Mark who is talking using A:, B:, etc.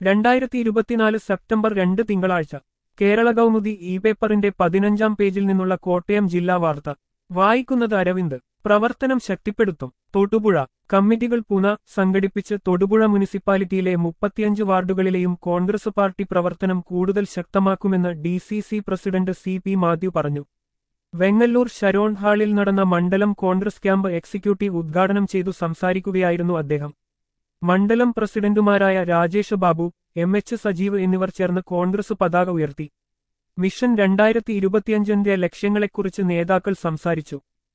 A: രണ്ടായിരത്തി ഇരുപത്തിനാല് സെപ്റ്റംബർ രണ്ട് തിങ്കളാഴ്ച കേരള കൗമുദി ഇ പേപ്പറിന്റെ പതിനഞ്ചാം പേജിൽ നിന്നുള്ള കോട്ടയം ജില്ലാ വാർത്ത വായിക്കുന്നത് അരവിന്ദ് പ്രവർത്തനം ശക്തിപ്പെടുത്തും തൊടുപുഴ കമ്മിറ്റികൾ പുന സംഘടിപ്പിച്ച് തൊടുപുഴ മുനിസിപ്പാലിറ്റിയിലെ മുപ്പത്തിയഞ്ച് വാർഡുകളിലെയും കോൺഗ്രസ് പാർട്ടി പ്രവർത്തനം കൂടുതൽ ശക്തമാക്കുമെന്ന് D C C president C P Mathew പറഞ്ഞു വെങ്ങല്ലൂർ ശരോൺ ഹാളിൽ നടന്ന മണ്ഡലം കോൺഗ്രസ് ക്യാമ്പ് എക്സിക്യൂട്ടീവ് ഉദ്ഘാടനം ചെയ്തു സംസാരിക്കുകയായിരുന്നു അദ്ദേഹം മണ്ഡലം പ്രസിഡന്റുമാരായ രാജേഷ് ബാബു എം എച്ച് സജീവ് എന്നിവർ ചേർന്ന് കോൺഗ്രസ് പതാക ഉയർത്തി മിഷൻ രണ്ടായിരത്തി ഇരുപത്തിയഞ്ചിന്റെ ലക്ഷ്യങ്ങളെക്കുറിച്ച് നേതാക്കൾ സംസാരിച്ചു